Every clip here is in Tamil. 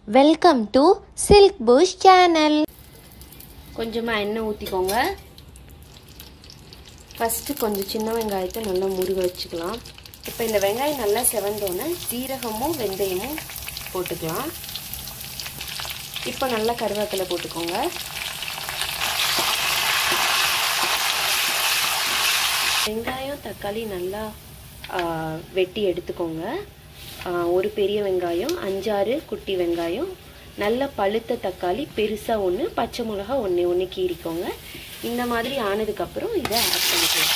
welcome to silk push channel கொஞ்சமாக எண்ணெய் ஊற்றிக்கோங்க ஃபஸ்ட்டு கொஞ்சம் சின்ன வெங்காயத்தை நல்லா முருக வச்சுக்கலாம் இப்போ இந்த வெங்காயம் நல்லா செவந்தோன்னே ஜீரகமும் வெந்தயமும் போட்டுக்கலாம் இப்போ நல்லா கருவேப்பிலை போட்டுக்கோங்க வெங்காயம் தக்காளி நல்லா வெட்டி எடுத்துக்கோங்க ஒரு பெரிய வெங்காயம் அஞ்சாறு குட்டி வெங்காயம் நல்ல பழுத்த தக்காளி பெருசாக ஒன்று பச்சை மிளகா ஒன்று ஒன்று கீறிக்கோங்க இந்த மாதிரி ஆனதுக்கப்புறம் இதை ஆட் பண்ணிக்கலாம்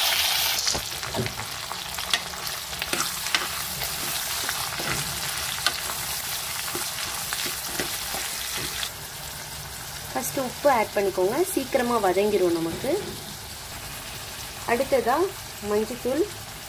ஃபஸ்ட்டு உப்பு ஆட் பண்ணிக்கோங்க சீக்கிரமாக வதங்கிரும் நமக்கு அடுத்ததாக மஞ்சத்தூள்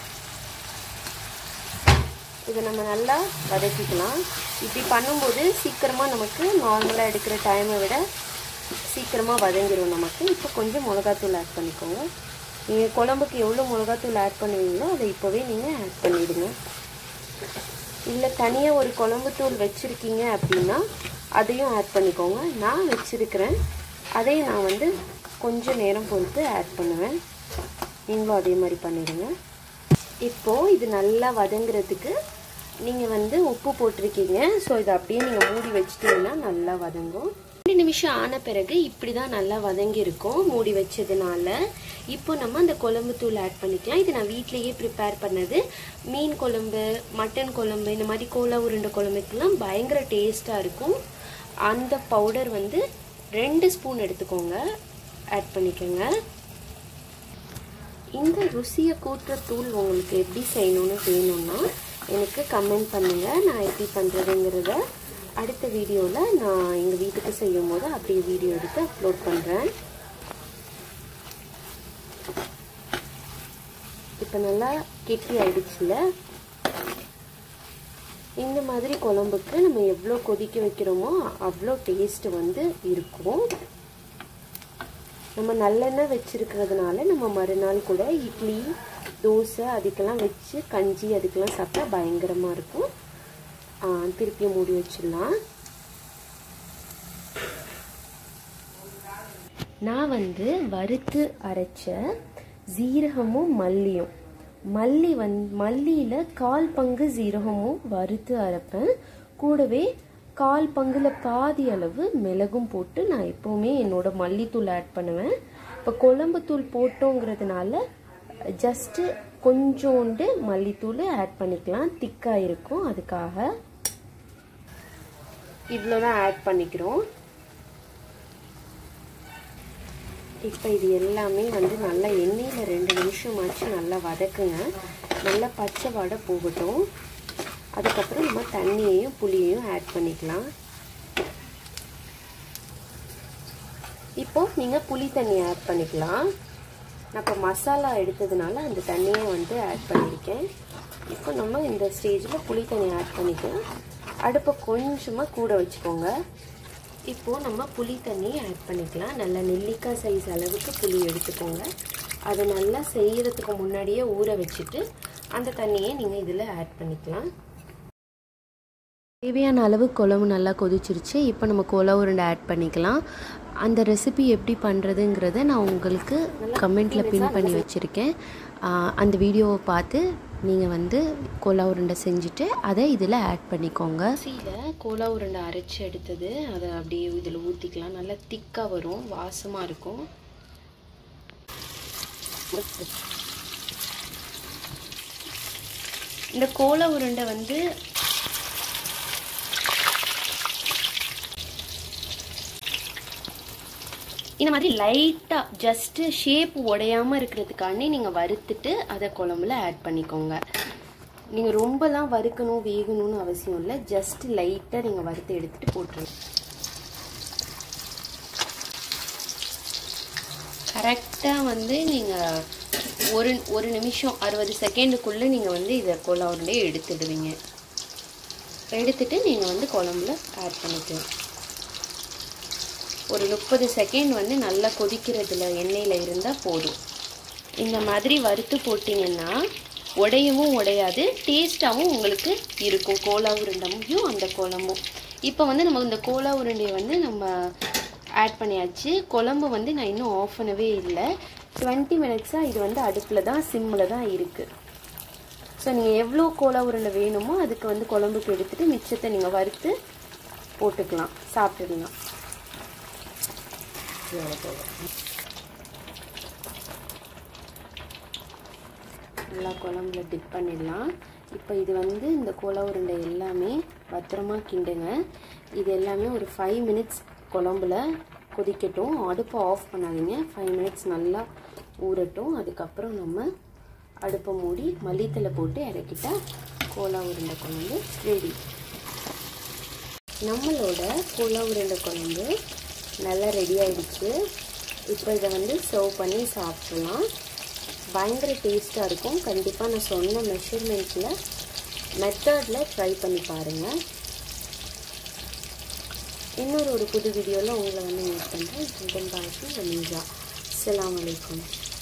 இதை நம்ம நல்லா வதக்கிக்கலாம் இப்படி பண்ணும்போது சீக்கிரமாக நமக்கு நார்மலாக எடுக்கிற டைமை விட சீக்கிரமாக வதங்கிடும் நமக்கு இப்போ கொஞ்சம் மிளகாத்தூள் ஆட் பண்ணிக்கோங்க நீங்கள் குழம்புக்கு எவ்வளோ மிளகாத்தூள் ஆட் பண்ணுவீங்களோ அதை இப்போவே நீங்கள் ஆட் பண்ணிவிடுங்க இல்லை தனியாக ஒரு குழம்பு தூள் வச்சுருக்கீங்க அப்படின்னா அதையும் ஆட் பண்ணிக்கோங்க நான் வச்சுருக்கிறேன் அதையும் நான் வந்து கொஞ்சம் நேரம் பொறுத்து ஆட் பண்ணுவேன் நீங்களும் அதே மாதிரி பண்ணிடுங்க இப்போது இது நல்லா வதங்குறதுக்கு நீங்கள் வந்து உப்பு போட்டிருக்கீங்க ஸோ இதை அப்படியே நீங்கள் மூடி வச்சிட்டிங்கன்னா நல்லா வதங்கும் ரெண்டு நிமிஷம் ஆன பிறகு இப்படி தான் நல்லா வதங்கி இருக்கும் மூடி வச்சதுனால இப்போ நம்ம அந்த குழம்பு தூள் ஆட் பண்ணிக்கலாம் இது நான் வீட்லேயே ப்ரிப்பேர் பண்ணது மீன் குழம்பு மட்டன் குழம்பு இந்த மாதிரி கோலா உருண்டை குழம்புக்கெல்லாம் பயங்கர டேஸ்ட்டாக இருக்கும் அந்த பவுடர் வந்து ரெண்டு ஸ்பூன் எடுத்துக்கோங்க ஆட் பண்ணிக்கோங்க இந்த ருசியை கூட்டுற தூள் உங்களுக்கு எப்படி செய்யணும்னு வேணும்னா எனக்கு கமெண்ட் பண்ணுங்கள் நான் எப்படி பண்ணுறதுங்கிறத அடுத்த வீடியோவில் நான் எங்கள் வீட்டுக்கு செய்யும் போது அப்படியே வீடியோ எடுத்து அப்லோட் பண்ணுறேன் இப்போ நல்லா கெட்டி ஆயிடுச்சுல இந்த மாதிரி குழம்புக்கு நம்ம எவ்வளோ கொதிக்க வைக்கிறோமோ அவ்வளோ டேஸ்ட் வந்து இருக்கும் நம்ம நல்லெண்ணெய் வச்சுருக்கிறதுனால நம்ம மறுநாள் கூட இட்லி தோசை அதுக்கெல்லாம் வச்சு கஞ்சி அதுக்கெல்லாம் சாப்பிட்டா பயங்கரமாக இருக்கும் திருப்பி மூடி வச்சிடலாம் நான் வந்து வறுத்து அரைச்ச ஜீரகமும் மல்லியும் மல்லி வந் மல்லியில் கால் பங்கு ஜீரகமும் வறுத்து அரைப்பேன் கூடவே கால் பங்குல பாதி அளவு மிளகும் போட்டு நான் எப்போவுமே என்னோட மல்லித்தூள் ஆட் பண்ணுவேன் இப்போ குழம்பு தூள் போட்டோங்கிறதுனால ஜஸ்ட்டு கொஞ்சோண்டு மல்லித்தூள் ஆட் பண்ணிக்கலாம் திக்காக இருக்கும் அதுக்காக இவ்வளோ தான் ஆட் பண்ணிக்கிறோம் இப்போ இது எல்லாமே வந்து நல்லா எண்ணெயில் ரெண்டு நிமிஷமாச்சு நல்லா வதக்குங்க நல்லா பச்சை வடை போகட்டும் அதுக்கப்புறம் நம்ம தண்ணியையும் புளியையும் ஆட் பண்ணிக்கலாம் இப்போ நீங்கள் புளி தண்ணி ஆட் பண்ணிக்கலாம் நான் இப்போ மசாலா எடுத்ததுனால அந்த தண்ணியை வந்து ஆட் பண்ணியிருக்கேன் இப்போ நம்ம இந்த ஸ்டேஜில் புளி தண்ணி ஆட் பண்ணிக்கலாம் அடுப்பை கொஞ்சமாக கூட வச்சுக்கோங்க இப்போது நம்ம புளி தண்ணி ஆட் பண்ணிக்கலாம் நல்லா நெல்லிக்காய் சைஸ் அளவுக்கு புளி எடுத்துக்கோங்க அதை நல்லா செய்கிறதுக்கு முன்னாடியே ஊற வச்சுட்டு அந்த தண்ணியை நீங்கள் இதில் ஆட் பண்ணிக்கலாம் தேவையான அளவு குழம்பு நல்லா கொதிச்சிருச்சு இப்போ நம்ம கோலா உருண்டை ஆட் பண்ணிக்கலாம் அந்த ரெசிபி எப்படி பண்ணுறதுங்கிறத நான் உங்களுக்கு கமெண்ட்டில் பின் பண்ணி வச்சுருக்கேன் அந்த வீடியோவை பார்த்து நீங்கள் வந்து கோலா உருண்டை செஞ்சுட்டு அதை இதில் ஆட் பண்ணிக்கோங்க மிக்சியில் கோலா உருண்டை அரைச்சி எடுத்தது அதை அப்படியே இதில் ஊற்றிக்கலாம் நல்லா திக்காக வரும் வாசமாக இருக்கும் இந்த கோலா உருண்டை வந்து இந்த மாதிரி லைட்டாக ஜஸ்ட்டு ஷேப் உடையாமல் இருக்கிறதுக்காண்டி நீங்கள் வறுத்துட்டு அதை குழம்புல ஆட் பண்ணிக்கோங்க நீங்கள் ரொம்பலாம் வறுக்கணும் வேகணும்னு அவசியம் இல்லை ஜஸ்ட் லைட்டாக நீங்கள் வறுத்து எடுத்துகிட்டு போட்டுருங்க கரெக்டாக வந்து நீங்கள் ஒரு ஒரு நிமிஷம் அறுபது செகண்டுக்குள்ளே நீங்கள் வந்து இதை கோலா உருண்டையை எடுத்துடுவீங்க எடுத்துட்டு நீங்கள் வந்து குழம்புல ஆட் பண்ணிக்கலாம் ஒரு முப்பது செகண்ட் வந்து நல்லா கொதிக்கிறதுல எண்ணெயில் இருந்தால் போதும் இந்த மாதிரி வறுத்து போட்டிங்கன்னா உடையவும் உடையாது டேஸ்ட்டாகவும் உங்களுக்கு இருக்கும் கோலா உருண்டமும் அந்த குழம்பும் இப்போ வந்து நம்ம இந்த கோலா உருண்டையை வந்து நம்ம ஆட் பண்ணியாச்சு குழம்பு வந்து நான் இன்னும் ஆஃப் பண்ணவே இல்லை டுவெண்ட்டி மினிட்ஸாக இது வந்து அடுப்பில் தான் சிம்மில் தான் இருக்குது ஸோ நீங்கள் எவ்வளோ கோலா உருண்டை வேணுமோ அதுக்கு வந்து குழம்புக்கு எடுத்துகிட்டு மிச்சத்தை நீங்கள் வறுத்து போட்டுக்கலாம் சாப்பிட்டுடலாம் நல்லா குழம்புல டிப் பண்ணிடலாம் இப்போ இது வந்து இந்த கோலா உருண்டை எல்லாமே பத்திரமா கிண்டுங்க இது எல்லாமே ஒரு ஃபைவ் மினிட்ஸ் குழம்புல கொதிக்கட்டும் அடுப்பை ஆஃப் பண்ணாதீங்க ஃபைவ் மினிட்ஸ் நல்லா ஊறட்டும் அதுக்கப்புறம் நம்ம அடுப்பை மூடி மல்லித்தலை போட்டு இறக்கிட்டா கோலா உருண்டை குழம்பு ரெடி நம்மளோட கோலா உருண்டை குழம்பு நல்லா ரெடி ஆயிடுச்சு இப்போ இதை வந்து சர்வ் பண்ணி சாப்பிட்றலாம் பயங்கர டேஸ்ட்டாக இருக்கும் கண்டிப்பாக நான் சொன்ன மெஷர்மெண்ட்டில் மெத்தடில் ட்ரை பண்ணி பாருங்கள் இன்னொரு ஒரு புது வீடியோவில் உங்களை வந்து மீட் பண்ணுறேன் பாய்க்கு வலிஞ்சா அஸ்லாம் வலைக்கம்